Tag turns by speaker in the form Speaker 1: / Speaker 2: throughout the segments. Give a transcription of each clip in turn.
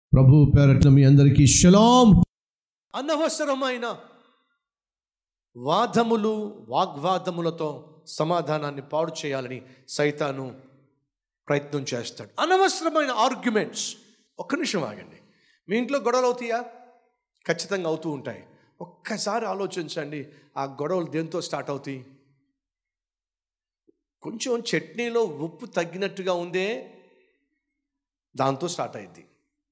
Speaker 1: ప్రభు పేరట్ల మీ అందరికీ షలాం
Speaker 2: అనవసరమైన వాదములు వాగ్వాదములతో సమాధానాన్ని పాడు చేయాలని సైతాను ప్రయత్నం చేస్తాడు అనవసరమైన ఆర్గ్యుమెంట్స్ ఒక్క నిమిషం ఆగండి మీ ఇంట్లో గొడవలు అవుతాయా ఖచ్చితంగా అవుతూ ఉంటాయి ఒక్కసారి ఆలోచించండి ఆ గొడవలు దేంతో స్టార్ట్ అవుతాయి కొంచెం చట్నీలో ఉప్పు తగ్గినట్టుగా ఉందే దాంతో స్టార్ట్ అయింది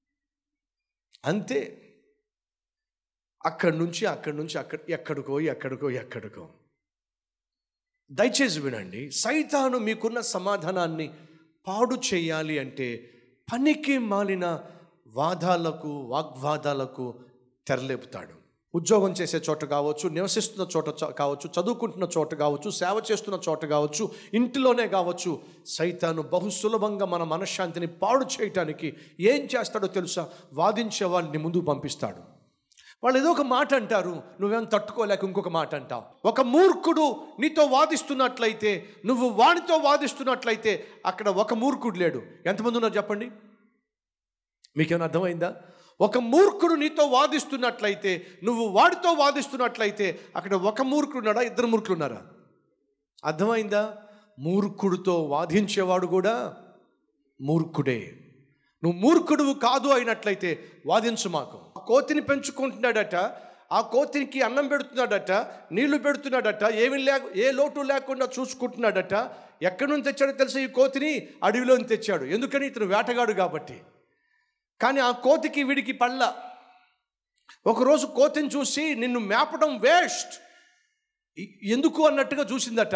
Speaker 2: అంతే అక్కడి నుంచి అక్కడి నుంచి అక్కడ ఎక్కడికో ఎక్కడికో ఎక్కడికో దయచేసి వినండి సైతాను మీకున్న సమాధానాన్ని పాడు చేయాలి అంటే పనికి మాలిన వాదాలకు వాగ్వాదాలకు తెరలేపుతాడు ఉద్యోగం చేసే చోట కావచ్చు నివసిస్తున్న చోట చ- కావచ్చు చదువుకుంటున్న చోట కావచ్చు సేవ చేస్తున్న చోట కావచ్చు ఇంటిలోనే కావచ్చు సైతాను బహు సులభంగా మన మనశ్శాంతిని పాడు చేయటానికి ఏం చేస్తాడో తెలుసా వాదించే వాళ్ళని ముందుకు పంపిస్తాడు వాళ్ళు ఏదో ఒక మాట అంటారు నువ్వేం తట్టుకోలేక ఇంకొక మాట అంటావు ఒక మూర్ఖుడు నీతో వాదిస్తున్నట్లయితే నువ్వు వాడితో వాదిస్తున్నట్లయితే అక్కడ ఒక మూర్ఖుడు లేడు ఎంతమంది ఉన్నారు చెప్పండి మీకేమైనా అర్థమైందా ఒక మూర్ఖుడు నీతో వాదిస్తున్నట్లయితే నువ్వు వాడితో వాదిస్తున్నట్లయితే అక్కడ ఒక మూర్ఖుడు ఉన్నాడా ఇద్దరు మూర్ఖులు ఉన్నారా అర్థమైందా మూర్ఖుడితో వాదించేవాడు కూడా మూర్ఖుడే నువ్వు మూర్ఖుడువు కాదు అయినట్లయితే వాదించు మాకు ఆ కోతిని పెంచుకుంటున్నాడట ఆ కోతికి అన్నం పెడుతున్నాడట నీళ్లు పెడుతున్నాడట ఏమి లేక ఏ లోటు లేకుండా చూసుకుంటున్నాడట ఎక్కడి నుంచి తెచ్చాడో తెలుసా ఈ కోతిని అడవిలోని తెచ్చాడు ఎందుకని ఇతను వేటగాడు కాబట్టి కానీ ఆ కోతికి వీడికి పళ్ళ ఒకరోజు కోతిని చూసి నిన్ను మేపడం వేస్ట్ ఎందుకు అన్నట్టుగా చూసిందట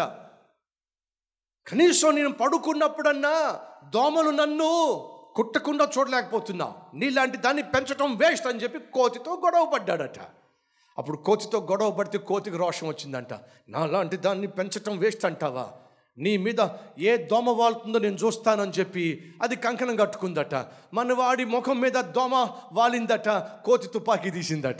Speaker 2: కనీసం నేను పడుకున్నప్పుడన్నా దోమలు నన్ను కుట్టకుండా చూడలేకపోతున్నావు నీలాంటి దాన్ని పెంచడం వేస్ట్ అని చెప్పి కోతితో గొడవ పడ్డాడట అప్పుడు కోతితో గొడవ పడితే కోతికి రోషం వచ్చిందంట నాలాంటి దాన్ని పెంచటం వేస్ట్ అంటావా నీ మీద ఏ దోమ వాలుతుందో నేను చూస్తానని చెప్పి అది కంకణం కట్టుకుందట మన వాడి ముఖం మీద దోమ వాలిందట కోతి తుపాకీ తీసిందట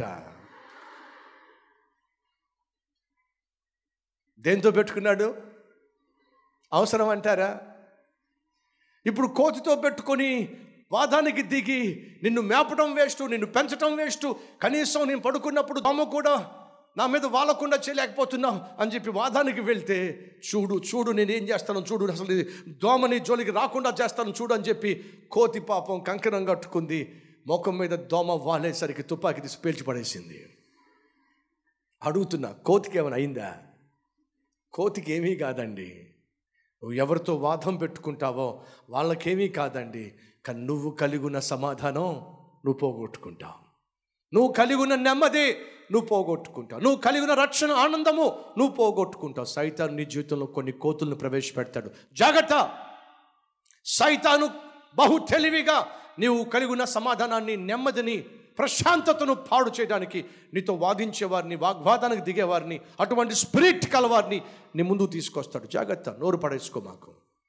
Speaker 2: దేంతో పెట్టుకున్నాడు అవసరం అంటారా ఇప్పుడు కోతితో పెట్టుకొని వాదానికి దిగి నిన్ను మేపడం వేస్ట్ నిన్ను పెంచడం వేస్ట్ కనీసం నేను పడుకున్నప్పుడు దోమ కూడా నా మీద వాలకుండా చేయలేకపోతున్నావు అని చెప్పి వాదానికి వెళ్తే చూడు చూడు నేను ఏం చేస్తాను చూడు అసలు ఇది దోమని జోలికి రాకుండా చేస్తాను చూడు అని చెప్పి కోతి పాపం కంకణం కట్టుకుంది ముఖం మీద దోమ వాలేసరికి తుపాకీ తీసి పేల్చి పడేసింది అడుగుతున్నా కోతికి ఏమైనా అయిందా కోతికి ఏమీ కాదండి నువ్వు ఎవరితో వాదం పెట్టుకుంటావో వాళ్ళకేమీ కాదండి కానీ నువ్వు కలిగి ఉన్న సమాధానం నువ్వు పోగొట్టుకుంటావు నువ్వు కలిగి ఉన్న నెమ్మది నువ్వు పోగొట్టుకుంటావు నువ్వు కలిగి ఉన్న రక్షణ ఆనందము నువ్వు పోగొట్టుకుంటావు సైతాను నీ జీవితంలో కొన్ని కోతులను ప్రవేశపెడతాడు జాగ్రత్త సైతాను బహు తెలివిగా నీవు కలిగి ఉన్న సమాధానాన్ని నెమ్మదిని ప్రశాంతతను పాడు చేయడానికి నీతో వాదించే వారిని వాగ్వాదానికి దిగేవారిని అటువంటి స్పిరిట్ కలవారిని నీ ముందుకు తీసుకొస్తాడు జాగ్రత్త నోరు పడేసుకో మాకు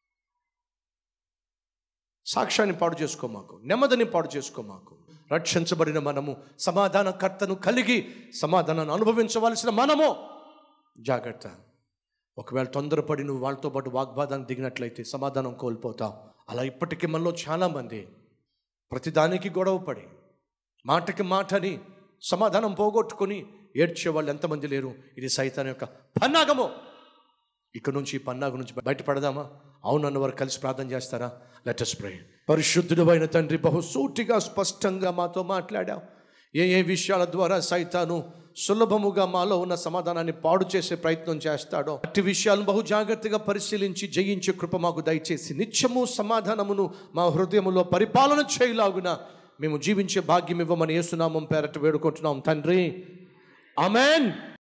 Speaker 2: సాక్ష్యాన్ని పాడు చేసుకో మాకు నెమ్మదిని పాడు చేసుకో మాకు రక్షించబడిన మనము సమాధానకర్తను కలిగి సమాధానాన్ని అనుభవించవలసిన మనము జాగ్రత్త ఒకవేళ తొందరపడి నువ్వు వాళ్ళతో పాటు వాగ్వాదానికి దిగినట్లయితే సమాధానం కోల్పోతావు అలా ఇప్పటికీ మనలో చాలామంది ప్రతిదానికి గొడవపడి మాటకి మాటని సమాధానం పోగొట్టుకొని ఏడ్చే వాళ్ళు ఎంతమంది లేరు ఇది సైతాన్ యొక్క పన్నాగము ఇక్కడ నుంచి ఈ పన్నాగం నుంచి బయటపడదామా అవునన్న వారు కలిసి ప్రార్థన చేస్తారా లెటస్ ప్రే పరిశుద్ధుడు అయిన తండ్రి బహు సూటిగా స్పష్టంగా మాతో మాట్లాడావు ఏ ఏ విషయాల ద్వారా సైతాను సులభముగా మాలో ఉన్న సమాధానాన్ని పాడు చేసే ప్రయత్నం చేస్తాడో అట్టి విషయాలను బహు జాగ్రత్తగా పరిశీలించి జయించే కృప మాకు దయచేసి నిత్యము సమాధానమును మా హృదయములో పరిపాలన చేయలాగున మేము జీవించే భాగ్యం ఇవ్వమని ఏసునామం పేరట వేడుకుంటున్నాం తండ్రి ఆమెన్